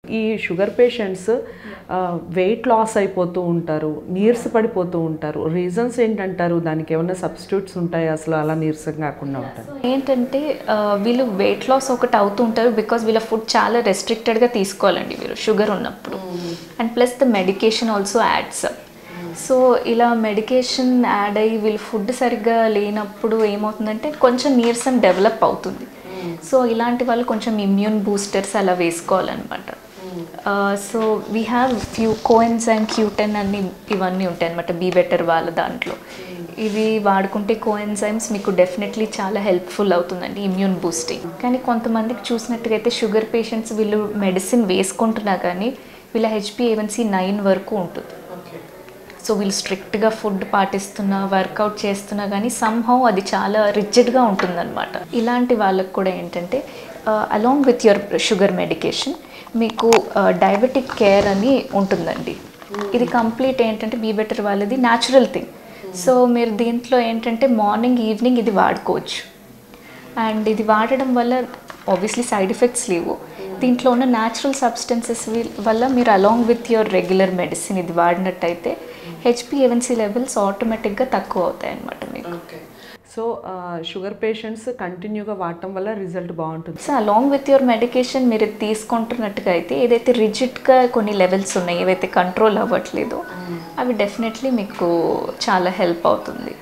ఈ sugar patients weight loss అయిపోతూ ఉంటారు నీరస పడిపోతూ ఉంటారు రీజన్స్ ఏంటంటారు దానికి ఏమైనా సబ్స్టిట్యూట్స్ ఉంటాయి అసలు అలా నీరసం కాకుండా ఉంటారు ఏంటంటే ఆ, వీళ్ళు వెయిట్ లాస్ ఒకటి అవుతూ ఉంటారు బికాజ్ వీళ్ళ ఫుడ్ చాలా రెస్ట్రిక్టెడ్గా తీసుకోవాలండి వీరు షుగర్ ఉన్నప్పుడు and plus the medication also adds so ఇలా మెడికేషన్ యాడ్ అయ్యి వీళ్ళు ఫుడ్ సరిగ్గా లేనప్పుడు ఏమవుతుందంటే కొంచెం నీరసం డెవలప్ అవుతుంది సో ఇలాంటి వాళ్ళు కొంచెం ఇమ్యూన్ బూస్టర్స్ అలా వేసుకోవాలన్నమాట so we have few coenzyme Q ten అన్ని ఇవన్నీ ఉంటాయి అనమాట బీ బెటర్ వాళ్ళ దాంట్లో ఇవి వాడుకుంటే కోఎన్జైమ్స్ మీకు డెఫినెట్లీ చాలా హెల్ప్ఫుల్ అవుతుందండి ఇమ్యూన్ బూస్టింగ్ కానీ కొంతమందికి చూసినట్టుగా అయితే షుగర్ పేషెంట్స్ వీళ్ళు మెడిసిన్ వేసుకుంటున్నా కానీ వీళ్ళ హెచ్పిఏవన్సీ నైన్ వరకు ఉంటుంది సో వీళ్ళు స్ట్రిక్ట్గా ఫుడ్ పాటిస్తున్నా వర్కౌట్ చేస్తున్నా కానీ సంహౌ అది చాలా రిజిడ్గా ఉంటుందన్నమాట ఇలాంటి వాళ్ళకు కూడా ఏంటంటే along with your sugar medication మీకు డయాబెటిక్ కేర్ అని ఉంటుందండి ఇది కంప్లీట్ ఏంటంటే బీ బెటర్ వాళ్ళది న్యాచురల్ థింగ్ సో మీరు దీంట్లో ఏంటంటే మార్నింగ్ ఈవినింగ్ ఇది వాడుకోవచ్చు అండ్ ఇది వాడడం వల్ల ఆబ్వియస్లీ సైడ్ ఎఫెక్ట్స్ లేవు దీంట్లో ఉన్న న్యాచురల్ సబ్స్టెన్సెస్ వల్ల మీరు along with your regular medicine ఇది వాడినట్టయితే హెచ్పిఏవన్సీ లెవెల్స్ ఆటోమేటిక్గా తక్కువ అవుతాయి అన్నమాట మీకు సో షుగర్ పేషెంట్స్ కంటిన్యూగా వాడటం వల్ల రిజల్ట్ బాగుంటుంది so along with your medication మీరు ఇది తీసుకుంటున్నట్టుగా అయితే ఏదైతే రిజిడ్గా కొన్ని లెవెల్స్ ఉన్నాయి ఏవైతే కంట్రోల్ అవ్వట్లేదో అవి డెఫినెట్లీ మీకు చాలా హెల్ప్ అవుతుంది